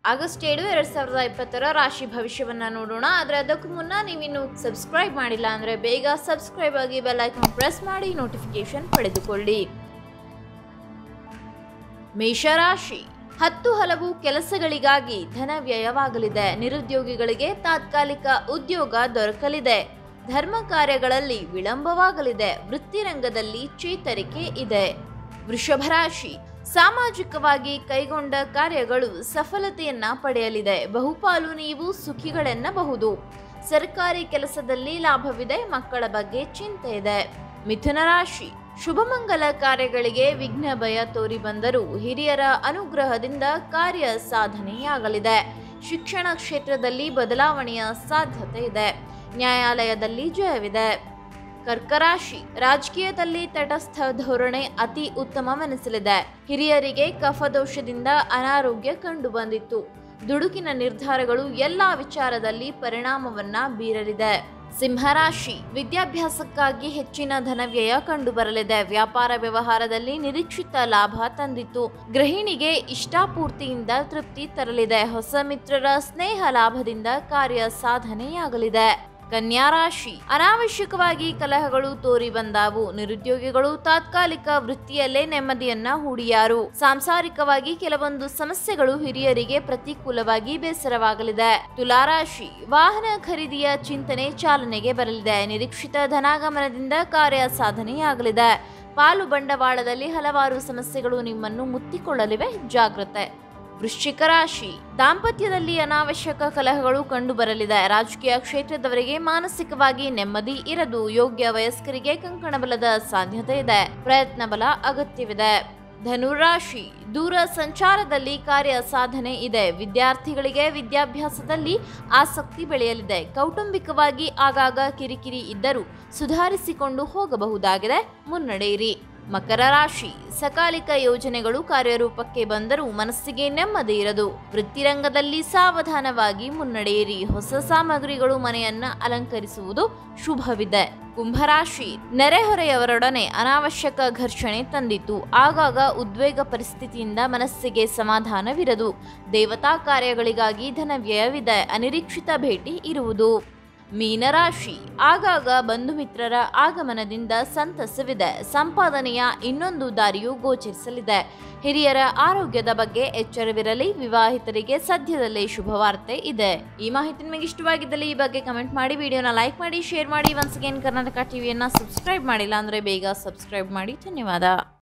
August ಏಳು ಎರಡ್ ಸಾವಿರದ ಇಪ್ಪತ್ತರ ರಾಶಿ ಭವಿಷ್ಯವನ್ನ ನೋಡೋಣ ಆದ್ರೆ ಅದಕ್ಕೂ ಮುನ್ನ ನೀವಿನ್ನು ಸಬ್ಸ್ಕ್ರೈಬ್ ಮಾಡಿಲ್ಲ ಅಂದ್ರೆ ಬೇಗ ಸಬ್ಸ್ಕ್ರೈಬ್ ಆಗಿ ಬೆಲ್ ಐಕಾನ್ ಪ್ರೆಸ್ ಮಾಡಿ ನೋಟಿಫಿಕೇಶನ್ ಪಡೆದುಕೊಳ್ಳಿ ಮೇಷರಾಶಿ ಹತ್ತು ಹಲವು ಕೆಲಸಗಳಿಗಾಗಿ ಧನ ವ್ಯಯವಾಗಲಿದೆ ನಿರುದ್ಯೋಗಿಗಳಿಗೆ ತಾತ್ಕಾಲಿಕ ಉದ್ಯೋಗ ದೊರಕಲಿದೆ ಧರ್ಮ ಕಾರ್ಯಗಳಲ್ಲಿ ವಿಳಂಬವಾಗಲಿದೆ ವೃತ್ತಿರಂಗದಲ್ಲಿ ಚೇತರಿಕೆ ಇದೆ ವೃಷಭ ರಾಶಿ ಸಾಮಾಜಿಕವಾಗಿ ಕೈಗೊಂಡ ಕಾರ್ಯಗಳು ಸಫಲತೆಯನ್ನ ಪಡೆಯಲಿದೆ ಬಹುಪಾಲು ನೀವು ಸುಖಿಗಳೆನ್ನಬಹುದು ಸರ್ಕಾರಿ ಕೆಲಸದಲ್ಲಿ ಲಾಭವಿದೆ ಮಕ್ಕಳ ಬಗ್ಗೆ ಚಿಂತೆ ಇದೆ ಮಿಥುನ ರಾಶಿ ಶುಭಮಂಗಲ ಕಾರ್ಯಗಳಿಗೆ ವಿಘ್ನ ಭಯ ತೋರಿ ಬಂದರೂ ಹಿರಿಯರ ಅನುಗ್ರಹದಿಂದ ಕಾರ್ಯ ಸಾಧನೆಯಾಗಲಿದೆ ಶಿಕ್ಷಣ ಕ್ಷೇತ್ರದಲ್ಲಿ ಬದಲಾವಣೆಯ ಸಾಧ್ಯತೆ ಇದೆ ನ್ಯಾಯಾಲಯದಲ್ಲಿ ಜಯವಿದೆ ಕರ್ಕರಾಶಿ ರಾಜಕೀಯದಲ್ಲಿ ತಟಸ್ಥ ಧೋರಣೆ ಅತಿ ಉತ್ತಮವೆನಿಸಲಿದೆ ಹಿರಿಯರಿಗೆ ಕಫದೋಷದಿಂದ ಅನಾರೋಗ್ಯ ಕಂಡುಬಂದಿತ್ತು ದುಡುಕಿನ ನಿರ್ಧಾರಗಳು ಎಲ್ಲಾ ವಿಚಾರದಲ್ಲಿ ಪರಿಣಾಮವನ್ನ ಬೀರಲಿದೆ ಸಿಂಹರಾಶಿ ವಿದ್ಯಾಭ್ಯಾಸಕ್ಕಾಗಿ ಹೆಚ್ಚಿನ ಧನವ್ಯಯ ಕಂಡುಬರಲಿದೆ ವ್ಯಾಪಾರ ವ್ಯವಹಾರದಲ್ಲಿ ನಿರೀಕ್ಷಿತ ಲಾಭ ತಂದಿತ್ತು ಗೃಹಿಣಿಗೆ ಇಷ್ಟಾಪೂರ್ತಿಯಿಂದ ತೃಪ್ತಿ ತರಲಿದೆ ಹೊಸ ಮಿತ್ರರ ಸ್ನೇಹ ಲಾಭದಿಂದ ಕಾರ್ಯ ಸಾಧನೆಯಾಗಲಿದೆ ಕನ್ಯಾ ರಾಶಿ ಅನಾವಶ್ಯಕವಾಗಿ ಕಲಹಗಳು ತೋರಿ ಬಂದಾವು ನಿರುದ್ಯೋಗಿಗಳು ತಾತ್ಕಾಲಿಕ ವೃತ್ತಿಯಲ್ಲೇ ನೆಮ್ಮದಿಯನ್ನ ಹೂಡಿಯಾರು ಸಾಂಸಾರಿಕವಾಗಿ ಕೆಲವೊಂದು ಸಮಸ್ಯೆಗಳು ಹಿರಿಯರಿಗೆ ಪ್ರತಿಕೂಲವಾಗಿ ಬೇಸರವಾಗಲಿದೆ ತುಲಾರಾಶಿ ವಾಹನ ಖರೀದಿಯ ಚಿಂತನೆ ಚಾಲನೆಗೆ ಬರಲಿದೆ ನಿರೀಕ್ಷಿತ ಧನಾಗಮನದಿಂದ ಕಾರ್ಯ ಸಾಧನೆಯಾಗಲಿದೆ ಪಾಲು ಬಂಡವಾಳದಲ್ಲಿ ಹಲವಾರು ಸಮಸ್ಯೆಗಳು ನಿಮ್ಮನ್ನು ಮುತ್ತಿಕೊಳ್ಳಲಿವೆ ಜಾಗ್ರತೆ ವೃಶ್ಚಿಕ ರಾಶಿ ದಾಂಪತ್ಯದಲ್ಲಿ ಅನಾವಶ್ಯಕ ಕಲಹಗಳು ಕಂಡುಬರಲಿದೆ ರಾಜಕೀಯ ಕ್ಷೇತ್ರದವರಿಗೆ ಮಾನಸಿಕವಾಗಿ ನೆಮ್ಮದಿ ಇರದು ಯೋಗ್ಯ ವಯಸ್ಕರಿಗೆ ಕಂಕಣಬಲದ ಸಾಧ್ಯತೆ ಇದೆ ಪ್ರಯತ್ನ ಬಲ ಅಗತ್ಯವಿದೆ ಧನುರಾಶಿ ದೂರ ಸಂಚಾರದಲ್ಲಿ ಕಾರ್ಯ ಸಾಧನೆ ಇದೆ ವಿದ್ಯಾರ್ಥಿಗಳಿಗೆ ವಿದ್ಯಾಭ್ಯಾಸದಲ್ಲಿ ಆಸಕ್ತಿ ಬೆಳೆಯಲಿದೆ ಕೌಟುಂಬಿಕವಾಗಿ ಆಗಾಗ ಕಿರಿಕಿರಿ ಇದ್ದರೂ ಸುಧಾರಿಸಿಕೊಂಡು ಹೋಗಬಹುದಾಗಿದೆ ಮುನ್ನಡೆಯಿರಿ ಮಕರ ರಾಶಿ ಸಕಾಲಿಕ ಯೋಜನೆಗಳು ಕಾರ್ಯರೂಪಕ್ಕೆ ಬಂದರೂ ಮನಸ್ಸಿಗೆ ನೆಮ್ಮದಿ ಇರದು ವೃತ್ತಿರಂಗದಲ್ಲಿ ಸಾವಧಾನವಾಗಿ ಮುನ್ನಡೆಯಿರಿ ಹೊಸ ಸಾಮಗ್ರಿಗಳು ಮನೆಯನ್ನ ಅಲಂಕರಿಸುವುದು ಶುಭವಿದೆ ಕುಂಭರಾಶಿ ನೆರೆಹೊರೆಯವರೊಡನೆ ಅನಾವಶ್ಯಕ ಘರ್ಷಣೆ ತಂದಿತು ಆಗಾಗ ಉದ್ವೇಗ ಪರಿಸ್ಥಿತಿಯಿಂದ ಮನಸ್ಸಿಗೆ ಸಮಾಧಾನವಿರದು ದೇವತಾ ಕಾರ್ಯಗಳಿಗಾಗಿ ಧನವ್ಯಯವಿದೆ ಅನಿರೀಕ್ಷಿತ ಭೇಟಿ ಇರುವುದು ಮೀನರಾಶಿ ಆಗಾಗ ಬಂಧು ಮಿತ್ರರ ಆಗಮನದಿಂದ ಸಂತಸವಿದೆ ಸಂಪಾದನೆಯ ಇನ್ನೊಂದು ದಾರಿಯು ಗೋಚರಿಸಲಿದೆ ಹಿರಿಯರ ಆರೋಗ್ಯದ ಬಗ್ಗೆ ಎಚ್ಚರವಿರಲಿ ವಿವಾಹಿತರಿಗೆ ಸದ್ಯದಲ್ಲೇ ಶುಭವಾರ್ತೆ ಇದೆ ಈ ಮಾಹಿತಿ ನಿಮಗೆ ಇಷ್ಟವಾಗಿದ್ದಲ್ಲಿ ಈ ಬಗ್ಗೆ ಕಮೆಂಟ್ ಮಾಡಿ ವಿಡಿಯೋನ ಲೈಕ್ ಮಾಡಿ ಶೇರ್ ಮಾಡಿ ಒನ್ಸ್ ಅಗೇನ್ ಕರ್ನಾಟಕ ಟಿವಿಯನ್ನ ಸಬ್ಸ್ಕ್ರೈಬ್ ಮಾಡಿಲ್ಲ ಅಂದರೆ ಬೇಗ ಸಬ್ಸ್ಕ್ರೈಬ್ ಮಾಡಿ ಧನ್ಯವಾದ